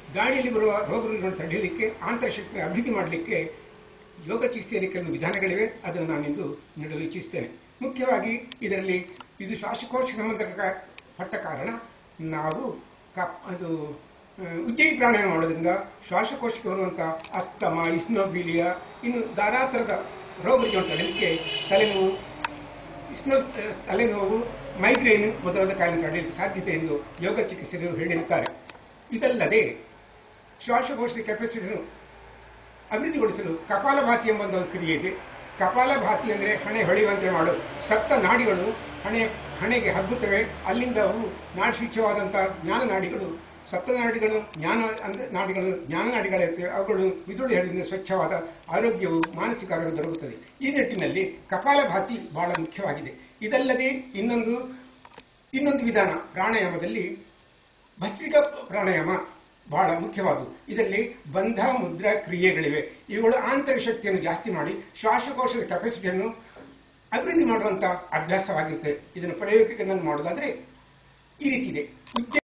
ಗಾಳಿಯಲ್ಲಿ ಬರುವ ರೋಗಗಳನ್ನು ತಡೆಯಲಿಕ್ಕೆ ಆಂತರಶಕ್ತಿ ಅಭಿವೃದ್ಧಿ ಮಾಡಲಿಕ್ಕೆ ಯೋಗ ಚಿಕಿತ್ಸೆಯಲ್ಲಿ ಕೆಲವು ವಿಧಾನಗಳಿವೆ ಅದನ್ನು ನಾನಿಂದು ನೀಡಲು ಇಚ್ಛಿಸ್ತೇನೆ ಮುಖ್ಯವಾಗಿ ಇದರಲ್ಲಿ ಇದು ಶ್ವಾಸಕೋಶ ಸಂಬಂಧಪಟ್ಟ ಕಾರಣ ನಾವು ಕಪ್ ಅದು ಆ, ಉಜ್ಜಯಿ ಪ್ರಾಣಾಯಾಮ ಮಾಡೋದ್ರಿಂದ ಶ್ವಾಸಕೋಶಕ್ಕೆ ಬರುವಂಥ ಅಸ್ತಮ ಇಸ್ನೋಫೀಲಿಯಾ ಇನ್ನು ಧಾರಾತರದ ರೋಗಗಳನ್ನು ತಡೆಯಲಿಕ್ಕೆ ತಲೆನೋವು ಇಸ್ನೋ ತಲೆನೋವು ಮೈಗ್ರೇನ್ ಮೊದಲಾದ ಕಾಯಿಲೆ ತಡೆಯಲಿಕ್ಕೆ ಸಾಧ್ಯತೆ ಎಂದು ಯೋಗ ಚಿಕಿತ್ಸಕರು ಹೇಳಿರುತ್ತಾರೆ ಇದಲ್ಲದೆ ಶ್ವಾಸಕೋಶದ ಕೆಪಾಸಿಟಿಯನ್ನು ಅಭಿವೃದ್ಧಿಗೊಳಿಸಲು ಕಪಾಲಭಾತಿ ಎಂಬ ಒಂದು ಕ್ರಿಯೆ ಇದೆ ಕಪಾಲಭಾತಿ ಅಂದರೆ ಹಣೆ ಹೊಳೆಯುವಂತೆ ಮಾಡೋದು ಸಪ್ತ ನಾಡಿಗಳು ಹಣೆ ಹಣೆಗೆ ಹಬ್ಬುತ್ತವೆ ಅಲ್ಲಿಂದ ಅವು ನಾಡಿ ಶುಚ್ಯವಾದಂಥ ಜ್ಞಾನ ನಾಡಿಗಳು ಸಪ್ತ ನಾಡಿಗಳು ಜ್ಞಾನ ಅಂದ್ರೆ ನಾಡಿಗಳು ಜ್ಞಾನ ನಾಡಿಗಳಿರ್ತವೆ ಅವುಗಳು ಮಿದುಳು ಹೇಳಿದ ಸ್ವಚ್ಛವಾದ ಆರೋಗ್ಯವು ಮಾನಸಿಕ ಆರೋಗ್ಯ ದೊರಕುತ್ತದೆ ಈ ನಿಟ್ಟಿನಲ್ಲಿ ಕಪಾಲಭಾತಿ ಬಹಳ ಮುಖ್ಯವಾಗಿದೆ ಇದಲ್ಲದೆ ಇನ್ನೊಂದು ಇನ್ನೊಂದು ವಿಧಾನ ಪ್ರಾಣಾಯಾಮದಲ್ಲಿ ಭಸ್ತ್ರಿಕಾ ಪ್ರಾಣಾಯಾಮ ಬಹಳ ಮುಖ್ಯವಾದುದು ಇದರಲ್ಲಿ ಬಂಧ ಮುದ್ರಾ ಕ್ರಿಯೆಗಳಿವೆ ಇವುಗಳು ಆಂತರಿಕ ಶಕ್ತಿಯನ್ನು ಜಾಸ್ತಿ ಮಾಡಿ ಶ್ವಾಸಕೋಶದ ಕೆಪಾಸಿಟಿಯನ್ನು ಅಭಿವೃದ್ಧಿ ಮಾಡುವಂತ ಅಭ್ಯಾಸವಾಗಿರುತ್ತೆ ಇದನ್ನು ಪ್ರಯೋಗಿಕ ಮಾಡೋದಾದ್ರೆ ಈ ರೀತಿ ಇದೆ ಉಜ್ಜ